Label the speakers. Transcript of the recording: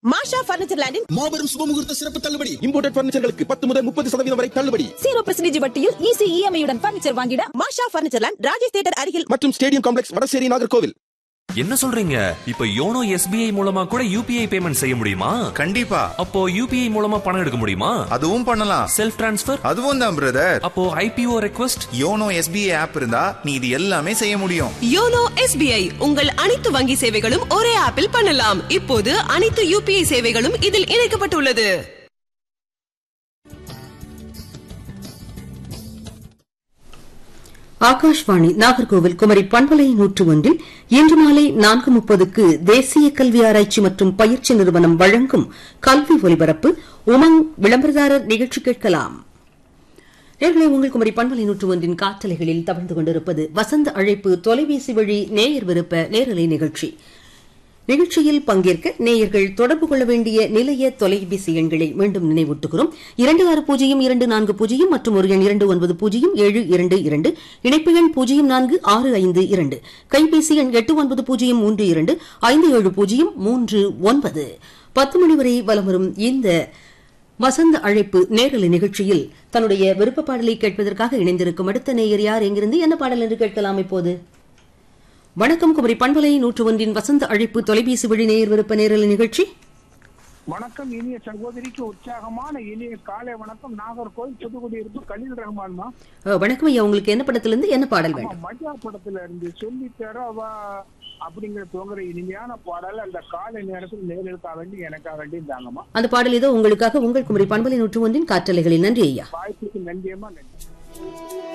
Speaker 1: மாஷா furniture லேண்டின்
Speaker 2: மாபெரும் சுபமுகூர்த்த சிறப்பு தள்ளுபடி இம்போர்டட் பர்னிச்சர்களுக்கு பத்து முதல் முப்பது சதவீதம் வரை தள்ளுபடி
Speaker 3: ஜீரோ பர்சன்டேஜ் வட்டியில் ஈஸி இஎம்ஐயுடன் பர்னிச்சர் வாங்கிட
Speaker 1: Masha furniture land Rajesh theatre அருகில்
Speaker 2: மற்றும் ஸ்டேடியம் காம்ப்ளெக்ஸ் வடசேரி நாகர்கோவில்
Speaker 4: என்ன சொல்றீங்க இப்ப யோனோ எஸ்பிஐ மூலமா கூட யூபிஐ பேமெண்ட் செய்ய முடியுமா
Speaker 5: கண்டிப்பா
Speaker 4: அப்போ யூபிஐ மூலமா பணம் எடுக்க முடியுமா
Speaker 5: அதுவும் பண்ணலாம்
Speaker 4: செல்ஃப் டிரான்ஸ்ஃபர்
Speaker 5: அதுவும் தான் பிரதர்
Speaker 4: அப்போ IPO request
Speaker 5: YONO SBI app இருந்தா நீ இது எல்லாமே செய்ய முடியும்
Speaker 6: யோனோ எஸ்பிஐ உங்கள் அனைத்து வங்கி சேவைகளும் ஒரே ஆப்பில் பண்ணலாம் இப்போது அனைத்து யூபிஐ சேவைகளும் இதில் இணைக்கப்பட்டுள்ளது
Speaker 7: ஆகாஷ்வாணி நாகர்கோவில் குமரி பண்பலை நூற்று ஒன்றில் இன்று மாலை நான்கு முப்பதுக்கு தேசிய கல்வி ஆராய்ச்சி மற்றும் பயிற்சி நிறுவனம் வழங்கும் கல்வி ஒலிபரப்பு உமங் விளம்பரதாரர் நிகழ்ச்சி கேட்கலாம் நேர்களை உங்கள் குமரி பண்பலை நூற்று ஒன்றின் காற்றலைகளில் தவழ்ந்து கொண்டிருப்பது வசந்த அழைப்பு தொலைபேசி வழி நேயர் விருப்ப நேரலை நிகழ்ச்சி நிகழ்ச்சியில் பங்கேற்க நேயர்கள் தொடர்பு கொள்ள வேண்டிய நிலைய தொலைபேசி எண்களை மீண்டும் நினைவூட்டுகிறோம் இரண்டு ஆறு பூஜ்ஜியம் இரண்டு நான்கு பூஜ்ஜியம் மற்றும் ஒரு எண் இரண்டு ஒன்பது பூஜ்ஜியம் ஏழு இரண்டு இரண்டு இணைப்பு எண் பூஜ்ஜியம் நான்கு ஆறு ஐந்து இரண்டு கைபேசி எண் எட்டு ஒன்பது பூஜ்ஜியம் மூன்று இரண்டு ஐந்து ஏழு பூஜ்ஜியம் மூன்று ஒன்பது பத்து மணி வரை வலம் வரும் இந்த வசந்த அழைப்பு நேரலை நிகழ்ச்சியில் தன்னுடைய விருப்ப பாடலை கேட்பதற்காக இணைந்திருக்கும் அடுத்த நேயர் யார் எங்கிருந்து என்ன பாடல் என்று கேட்கலாம் இப்போது வணக்கம் குமரி பண்பலை நூற்று ஒன்றின் வசந்த அழைப்பு தொலைபேசி வழி நேயர் விருப்ப நேரலை நிகழ்ச்சி
Speaker 8: வணக்கம் இனிய சகோதரிக்கு உற்சாகமான இனிய காலை வணக்கம் நாகர்கோவில் புதுக்குடியிருப்பு கலீல் ரஹ்மான்மா
Speaker 7: அஹ், வணக்கம் ஐயா உங்களுக்கு என்ன படத்திலிருந்து என்ன பாடல்
Speaker 8: ஆமா,
Speaker 7: வேண்டும்
Speaker 8: மஜா படத்துல இருந்து சொல்லி தரவா அப்படிங்கிற தோங்குற இனிமையான பாடல் அந்த காலை நேரத்தில் நேர்களுக்காக வேண்டி எனக்காக வேண்டி தாங்கம்மா
Speaker 7: அந்த பாடல் இதோ உங்களுக்காக உங்கள் குமரி பண்பலை நூற்று ஒன்றின் காற்றலைகளில் நன்றி ஐயா
Speaker 8: வாய்ப்புக்கு நன்றியம்மா நன்றி